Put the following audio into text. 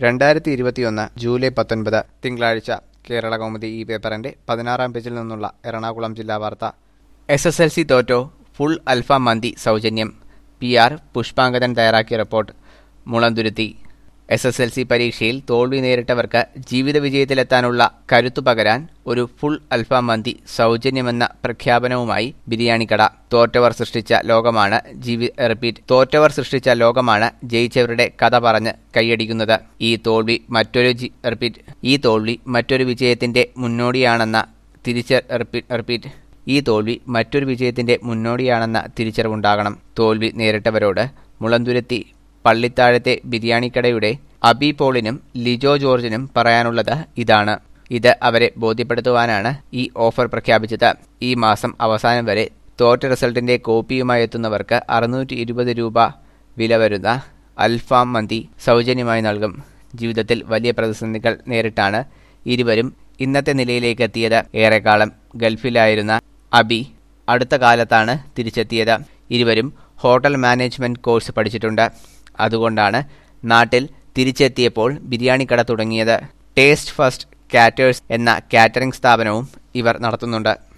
രണ്ടായിരത്തി ഇരുപത്തിയൊന്ന് ജൂലൈ പത്തൊൻപത് തിങ്കളാഴ്ച കേരള കൗമുദി ഈ പേപ്പറിന്റെ പതിനാറാം പേജിൽ നിന്നുള്ള എറണാകുളം ജില്ലാ വാർത്ത എസ് എസ് എൽ സി തോറ്റോ ഫുൾ അൽഫ മന്തി സൗജന്യം പി ആർ പുഷ്പാങ്കദൻ തയ്യാറാക്കിയ report Mulanthuruthy S S L C പരീക്ഷയിൽ തോൽവി നേരിട്ടവർക്ക് ജീവിത വിജയത്തിലെത്താനുള്ള കരുത്തു പകരാൻ ഒരു ഫുൾ അൽഫ മന്തി സൗജന്യമെന്ന പ്രഖ്യാപനവുമായി ബിരിയാണിക്കട തോറ്റവർ സൃഷ്ടിച്ച ലോകമാണ് ജീവി റിപ്പീറ്റ് തോറ്റവർ സൃഷ്ടിച്ച ലോകമാണ് ജയിച്ചവരുടെ കഥ പറഞ്ഞ് കൈയടിക്കുന്നത് ഈ തോൽവി മറ്റൊരു ജി- റിപ്പീറ്റ് ഈ തോൽവി മറ്റൊരു വിജയത്തിന്റെ മുന്നോടിയാണെന്ന തിരിച്ച് റിപ്പീറ്റ് റിപ്പീറ്റ് ഈ തോൽവി മറ്റൊരു വിജയത്തിന്റെ മുന്നോടിയാണെന്ന തിരിച്ചറിവുണ്ടാകണം തോൽവി നേരിട്ടവരോട് മുളന്തുരുത്തി പള്ളിത്താഴത്തെ ബിരിയാണിക്കടയുടെ അബി പോളിനും ലിജോ ജോർജിനും പറയാനുള്ളത് ഇതാണ് ഇത് അവരെ ബോധ്യപ്പെടുത്തുവാനാണ് ഈ ഓഫർ പ്രഖ്യാപിച്ചത് ഈ മാസം അവസാനം വരെ തോറ്റ റിസൾട്ടിന്റെ കോപ്പിയുമായി എത്തുന്നവർക്ക് അറുന്നൂറ്റി ഇരുപത് രൂപ വില വരുന്ന അൽഫാം മന്തി സൗജന്യമായി നൽകും ജീവിതത്തിൽ വലിയ പ്രതിസന്ധികൾ നേരിട്ടാണ് ഇരുവരും ഇന്നത്തെ നിലയിലേക്ക് എത്തിയത് ഏറെക്കാലം ഗൾഫിലായിരുന്ന അബി അടുത്ത കാലത്താണ് തിരിച്ചെത്തിയത് ഇരുവരും ഹോട്ടൽ മാനേജ്മെന്റ് കോഴ്സ് പഠിച്ചിട്ടുണ്ട് അതുകൊണ്ടാണ് നാട്ടിൽ തിരിച്ചെത്തിയപ്പോൾ ബിരിയാണി കട തുടങ്ങിയത് ടേസ്റ്റ് ഫസ്റ്റ് കാറ്റേഴ്സ് എന്ന കാറ്ററിംഗ് സ്ഥാപനവും ഇവർ നടത്തുന്നുണ്ട്